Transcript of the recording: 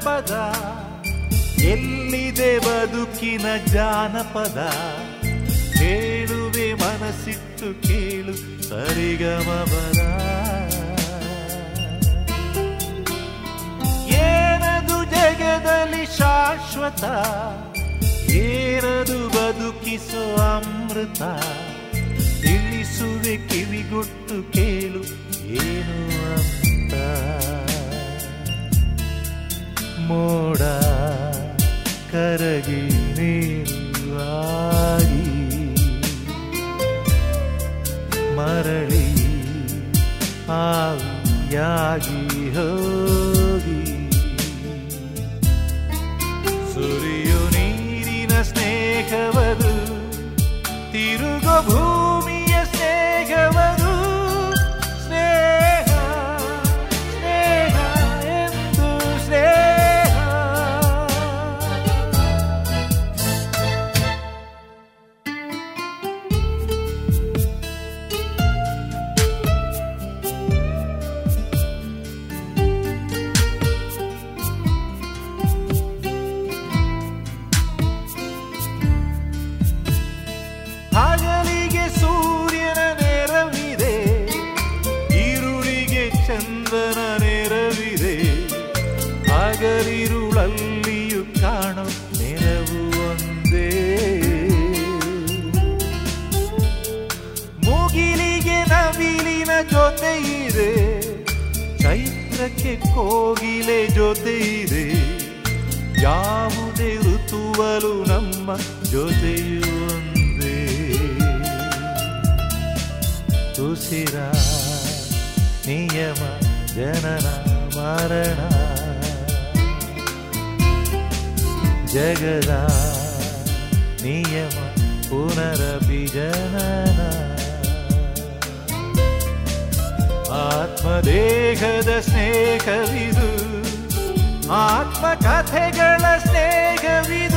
ಪದ ಎಲ್ಲಿದೆ ಬದುಕಿನ ಜಾನಪದ ಕೇಳುವೆ ಮನಸ್ಸಿಟ್ಟು ಕೇಳು ಸರಿಗಮಬರ ಏನದು ಜಗದಲ್ಲಿ ಶಾಶ್ವತ ಏನದು ಬದುಕಿಸೋ ಅಮೃತ ತಿಳಿಸುವೆ ಕಿವಿಗೊಟ್ಟು ಕೇಳು ಏನು ಅಂತ ಮೋಡ ಕರಗಿ ನೀರುವಾಗಿ ಮರಳಿ ಆವಿಯಾಗಿ ಹೋಗಿ ಸುರಿಯು ನೀರಿನ ಸ್ನೇಹವದು ತಿರುಗೋ ಭೂಮಿಯ ಸ್ನೇಹವದು ಸ್ನೇಹ ಸ್ನೇಹ ಎಂದು ಸ್ನೇಹ ಹಗಲಿಗೆ ಸೂರ್ಯನ ನೆರವಿದೆ ಈರುಳಿಗೆ ಚಂದ್ರನ ನೆರವಿದೆ ಹಗಲಿರುಳಲ್ಲಿಯೂ ಕಾಣೋ ನೆರವು ಒಂದೇ ಮುಗಿಲಿಗೆ ನವಿಲಿನ ಜೊತೆ ಇದೆ ಚೈತ್ರಕ್ಕೆ ಕೋಗಿಲೆ ಜೊತೆ ಇದೆ ಯಾವುದೇ ಋತುವಲು ನಮ್ಮ ಜೊತೆಯು ಒಂದೇ ಉಸಿರ ನಿಯಮ ಜನನ ಮರಣ ಜಗದ ನಿಯಮ ಪುನರಪಿ ಜನನ ಆತ್ಮದೇಹದ ಸ್ನೇಹವಿದು ಆತ್ಮಕಥೆಗಳ ಸ್ನೇಹವಿದು